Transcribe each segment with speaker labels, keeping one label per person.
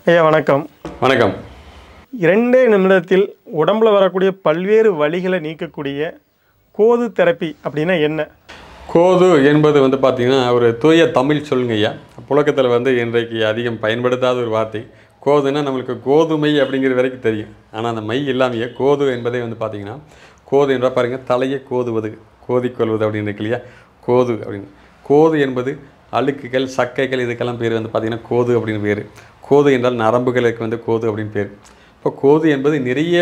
Speaker 1: ஐயா வணக்கம்
Speaker 2: வணக்கம்
Speaker 1: இரண்டே நிமிடத்தில் உடம்புல வரக்கூடிய பல்வேறு வலிகளை நீக்கக்கூடிய கோது தெரப்பி அப்படின்னா என்ன
Speaker 2: கோது என்பது வந்து பார்த்திங்கன்னா ஒரு தூய தமிழ் சொல்லுங்க ஐயா புழக்கத்தில் வந்து இன்றைக்கு அதிகம் பயன்படுத்தாத ஒரு வார்த்தை கோதுன்னா நம்மளுக்கு கோதுமை அப்படிங்கிற வரைக்கும் தெரியும் ஆனால் அந்த மை இல்லாமையே கோது என்பதே வந்து பார்த்திங்கன்னா கோது என்றால் பாருங்கள் தலையை கோதுவது கோதிக்கொள்வது அப்படின்னு இருக்கு இல்லையா கோது அப்படின்னு கோது என்பது அழுக்குகள் சக்கைகள் இதுக்கெல்லாம் பேர் வந்து பார்த்திங்கன்னா கோது அப்படின்னு பேர் கோது என்றால் நரம்புகளுக்கு வந்து கோது அப்படின்னு பேர் இப்போ கோது என்பது நிறைய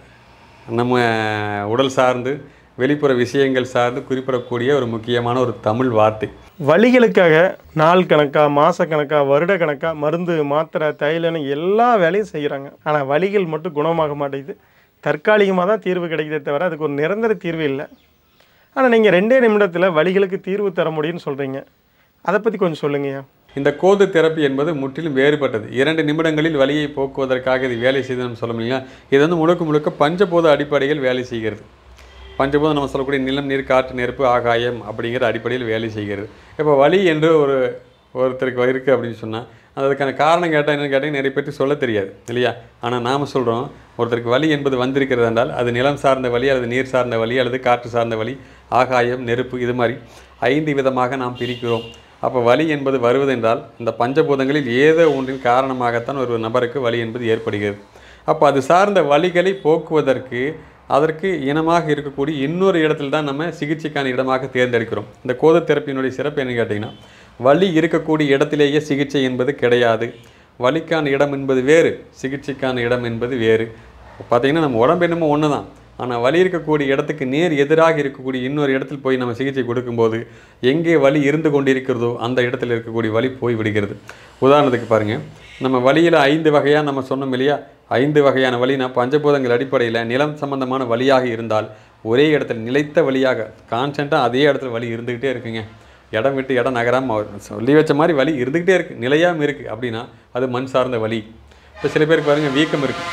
Speaker 2: நம்ம உடல் சார்ந்து வெளிப்புற விஷயங்கள் சார்ந்து குறிப்பிடக்கூடிய ஒரு முக்கியமான ஒரு தமிழ் வார்த்தை
Speaker 1: வலிகளுக்காக நாள் கணக்கா மாச கணக்கா வருட கணக்கா மருந்து மாத்திரை தைலன்னு எல்லா வேலையும் செய்கிறாங்க ஆனால் வலிகள் மட்டும் குணமாக மாட்டேங்குது தற்காலிகமாக தான் தீர்வு கிடைக்குதே தவிர அதுக்கு ஒரு நிரந்தர தீர்வு இல்லை ஆனால் நீங்கள் ரெண்டே நிமிடத்தில் வலிகளுக்கு தீர்வு தர முடியும்னு சொல்கிறீங்க அதை பற்றி கொஞ்சம் சொல்லுங்கய்யா
Speaker 2: இந்த கோது தெரப்பி என்பது முற்றிலும் வேறுபட்டது இரண்டு நிமிடங்களில் வலியை போக்குவதற்காக இது வேலை செய்து நம்ம சொல்ல முடியல இது வந்து முழுக்க முழுக்க பஞ்சபூத அடிப்படையில் வேலை செய்கிறது பஞ்சபூதம் நம்ம சொல்லக்கூடிய நிலம் நீர் காற்று நெருப்பு ஆகாயம் அப்படிங்கிற அடிப்படையில் வேலை செய்கிறது இப்போ வலி என்று ஒரு ஒருத்தருக்கு இருக்குது அப்படின்னு சொன்னால் அதுக்கான காரணம் கேட்டால் என்னன்னு கேட்டால் நிறைய பேருக்கு சொல்ல தெரியாது இல்லையா ஆனால் நாம் சொல்கிறோம் ஒருத்தருக்கு வலி என்பது வந்திருக்கிறது என்றால் அது நிலம் சார்ந்த வலி அல்லது நீர் சார்ந்த வலி அல்லது காற்று சார்ந்த வலி ஆகாயம் நெருப்பு இது மாதிரி ஐந்து விதமாக நாம் பிரிக்கிறோம் அப்போ வலி என்பது வருவதென்றால் இந்த பஞ்சபூதங்களில் ஏதோ ஒன்றின் காரணமாகத்தான் ஒரு நபருக்கு வலி என்பது ஏற்படுகிறது அப்போ அது சார்ந்த வலிகளை போக்குவதற்கு அதற்கு இனமாக இருக்கக்கூடிய இன்னொரு இடத்துல தான் நம்ம சிகிச்சைக்கான இடமாக தேர்ந்தெடுக்கிறோம் இந்த கோத தெரப்பியினுடைய சிறப்பு என்னன்னு கேட்டிங்கன்னா வலி இருக்கக்கூடிய இடத்திலேயே சிகிச்சை என்பது கிடையாது வலிக்கான இடம் என்பது வேறு சிகிச்சைக்கான இடம் என்பது வேறு பார்த்தீங்கன்னா நம்ம உடம்பு என்னமோ ஒன்று தான் ஆனால் வலி இருக்கக்கூடிய இடத்துக்கு நேர் எதிராக இருக்கக்கூடிய இன்னொரு இடத்தில் போய் நம்ம சிகிச்சை கொடுக்கும்போது எங்கே வலி இருந்து கொண்டிருக்கிறதோ அந்த இடத்துல இருக்கக்கூடிய வலி போய் விடுகிறது உதாரணத்துக்கு பாருங்கள் நம்ம வலியில் ஐந்து வகையாக நம்ம சொன்னோம் இல்லையா ஐந்து வகையான வலினா பஞ்சபூதங்கள் அடிப்படையில் நிலம் சம்பந்தமான வலியாக இருந்தால் ஒரே இடத்துல நிலைத்த வலியாக கான்ஸ்டண்ட்டாக அதே இடத்துல வலி இருந்துக்கிட்டே இருக்குங்க இடம் விட்டு இடம் நகராமல் சொல்லி வச்ச மாதிரி வலி இருந்துக்கிட்டே இருக்குது நிலையாமல் இருக்குது அப்படின்னா அது மண் சார்ந்த வலி இப்போ சில பேருக்கு பாருங்கள் வீக்கம் இருக்குது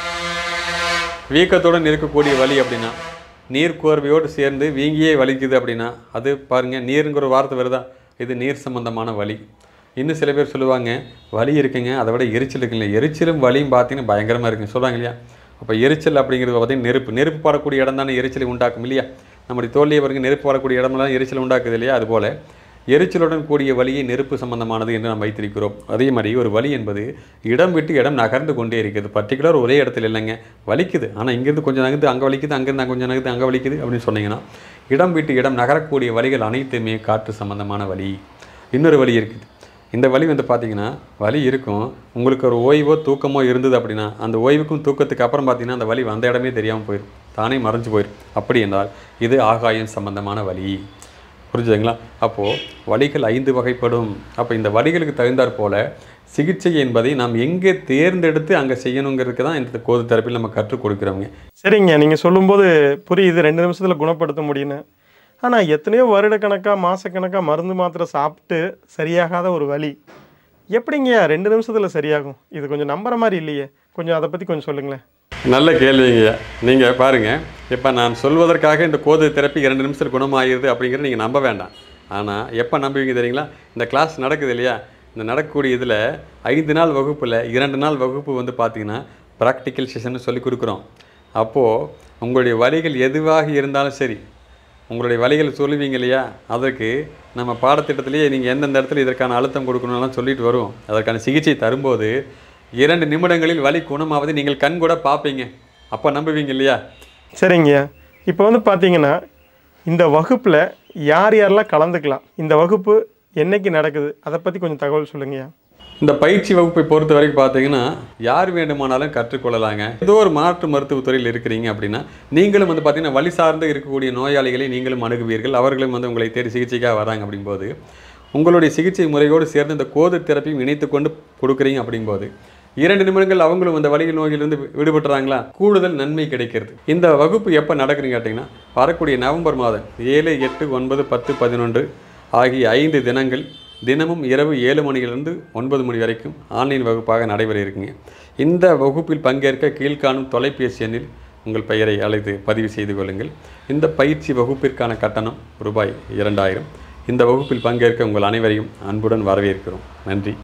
Speaker 2: வீக்கத்துடன் இருக்கக்கூடிய வலி அப்படின்னா நீர் கோர்வையோடு சேர்ந்து வீங்கியே வலிக்குது அப்படின்னா அது பாருங்கள் நீருங்கிற ஒரு வார்த்தை வருதா இது நீர் சம்பந்தமான வலி இன்னும் சில பேர் சொல்லுவாங்க வலி இருக்குங்க அதை விட எரிச்சல் இருக்குங்க எரிச்சலும் வலியும் பார்த்தீங்கன்னா பயங்கரமாக இருக்குங்க சொல்கிறாங்க இல்லையா அப்போ எரிச்சல் அப்படிங்கிறது பார்த்தீங்கன்னா நெருப்பு நெருப்பு படக்கூடிய இடம் தானே எரிச்சலை உண்டாக்கும் இல்லையா நம்முடைய தோல்லையை பாருங்க நெருப்பு படக்கூடிய இடமெல்லாம் எரிச்சல் உண்டாக்குது இல்லையா அதுபோல் எரிச்சலுடன் கூடிய வலியை நெருப்பு சம்பந்தமானது என்று நாம் வைத்திருக்கிறோம் அதே மாதிரி ஒரு வலி என்பது இடம் விட்டு இடம் நகர்ந்து கொண்டே இருக்கிறது பர்டிகுலர் ஒரே இடத்துல இல்லைங்க வலிக்குது ஆனால் இங்கேருந்து கொஞ்சம் நகர்ந்து அங்கே வலிக்குது அங்கேருந்து கொஞ்சம் நகர்ந்து அங்கே வலிக்குது அப்படின்னு சொன்னீங்கன்னா இடம் விட்டு இடம் நகரக்கூடிய வலிகள் அனைத்துமே காற்று சம்பந்தமான வலி இன்னொரு வலி இருக்குது இந்த வலி வந்து பார்த்தீங்கன்னா வலி இருக்கும் உங்களுக்கு ஒரு ஓய்வோ தூக்கமோ இருந்தது அப்படின்னா அந்த ஓய்வுக்கும் தூக்கத்துக்கு அப்புறம் பார்த்தீங்கன்னா அந்த வலி வந்த இடமே தெரியாமல் போயிடும் தானே மறைஞ்சு போயிடும் அப்படி என்றால் இது ஆகாயம் சம்பந்தமான வலி புரிஞ்சுதுங்களா அப்போது வலிகள் ஐந்து வகைப்படும் அப்போ இந்த வலிகளுக்கு தகுந்தாற் போல சிகிச்சை என்பதை நாம் எங்கே தேர்ந்தெடுத்து அங்கே செய்யணுங்கிறதுக்கு தான் இந்த கோது தெரப்பியில் நம்ம கற்றுக் கொடுக்குறோங்க
Speaker 1: சரிங்க நீங்கள் சொல்லும்போது புரியுது ரெண்டு நிமிஷத்தில் குணப்படுத்த முடியும்னு ஆனால் எத்தனையோ வருடக்கணக்காக மாதக்கணக்காக மருந்து மாத்திரை சாப்பிட்டு சரியாகாத ஒரு வலி எப்படிங்கய்யா ரெண்டு நிமிஷத்தில் சரியாகும் இது கொஞ்சம் நம்புற மாதிரி இல்லையே கொஞ்சம் அதை பற்றி கொஞ்சம் சொல்லுங்களேன்
Speaker 2: நல்ல கேள்விங்க நீங்கள் பாருங்கள் இப்போ நான் சொல்வதற்காக இந்த கோது தெரப்பி இரண்டு நிமிஷத்தில் குணமாகிடுது அப்படிங்கிறத நீங்கள் நம்ப வேண்டாம் ஆனால் எப்போ நம்புவீங்க தெரியுங்களா இந்த கிளாஸ் நடக்குது இல்லையா இந்த நடக்கக்கூடிய இதில் ஐந்து நாள் வகுப்பில் இரண்டு நாள் வகுப்பு வந்து பார்த்தீங்கன்னா ப்ராக்டிக்கல் செஷன் சொல்லி கொடுக்குறோம் அப்போது உங்களுடைய வழிகள் எதுவாக இருந்தாலும் சரி உங்களுடைய வழிகள் சொல்லுவீங்க இல்லையா அதற்கு நம்ம பாடத்திட்டத்திலேயே நீங்கள் எந்தெந்த இடத்துல இதற்கான அழுத்தம் கொடுக்கணும்லாம் சொல்லிட்டு வருவோம் அதற்கான சிகிச்சை தரும்போது இரண்டு நிமிடங்களில் வலி குணமாவதை நீங்கள் கண் கூட பார்ப்பீங்க அப்போ நம்புவீங்க இல்லையா
Speaker 1: சரிங்கய்யா இப்போ வந்து பார்த்தீங்கன்னா இந்த வகுப்பில் யார் யாரெல்லாம் கலந்துக்கலாம் இந்த வகுப்பு என்னைக்கு நடக்குது அதை பற்றி கொஞ்சம் தகவல் சொல்லுங்கய்யா
Speaker 2: இந்த பயிற்சி வகுப்பை பொறுத்த வரைக்கும் பார்த்தீங்கன்னா யார் வேண்டுமானாலும் கற்றுக்கொள்ளலாங்க ஏதோ ஒரு மாற்று மருத்துவத் துறையில் இருக்கிறீங்க அப்படின்னா நீங்களும் வந்து பார்த்தீங்கன்னா வழி சார்ந்து இருக்கக்கூடிய நோயாளிகளை நீங்களும் அணுகுவீர்கள் அவர்களும் வந்து உங்களை தேடி சிகிச்சைக்காக வராங்க அப்படிங்கும்போது உங்களுடைய சிகிச்சை முறையோடு சேர்ந்து இந்த கோது தெரப்பியும் இணைத்து கொண்டு கொடுக்குறீங்க அப்படிங்கும்போது இரண்டு நிமிடங்கள் அவங்களும் அந்த வலிகள் நோயிலிருந்து வி- விடுபட்டுறாங்களா கூடுதல் நன்மை கிடைக்கிறது இந்த வகுப்பு எப்போ நடக்குதுன்னு கேட்டிங்கன்னா வரக்கூடிய நவம்பர் மாதம் ஏழு எட்டு ஒன்பது பத்து பதினொன்று ஆகிய ஐந்து தினங்கள் தினமும் இரவு ஏழு மணியிலிருந்து ஒன்பது மணி வரைக்கும் ஆன்லைன் வகுப்பாக நடைபெற இருக்குங்க இந்த வகுப்பில் பங்கேற்க கீழ்காணும் தொலைபேசி எண்ணில் உங்கள் பெயரை அழைத்து பதிவு செய்து கொள்ளுங்கள் இந்த பயிற்சி வகுப்பிற்கான கட்டணம் ரூபாய் இரண்டாயிரம் இந்த வகுப்பில் பங்கேற்க உங்கள் அனைவரையும் அன்புடன் வரவேற்கிறோம் நன்றி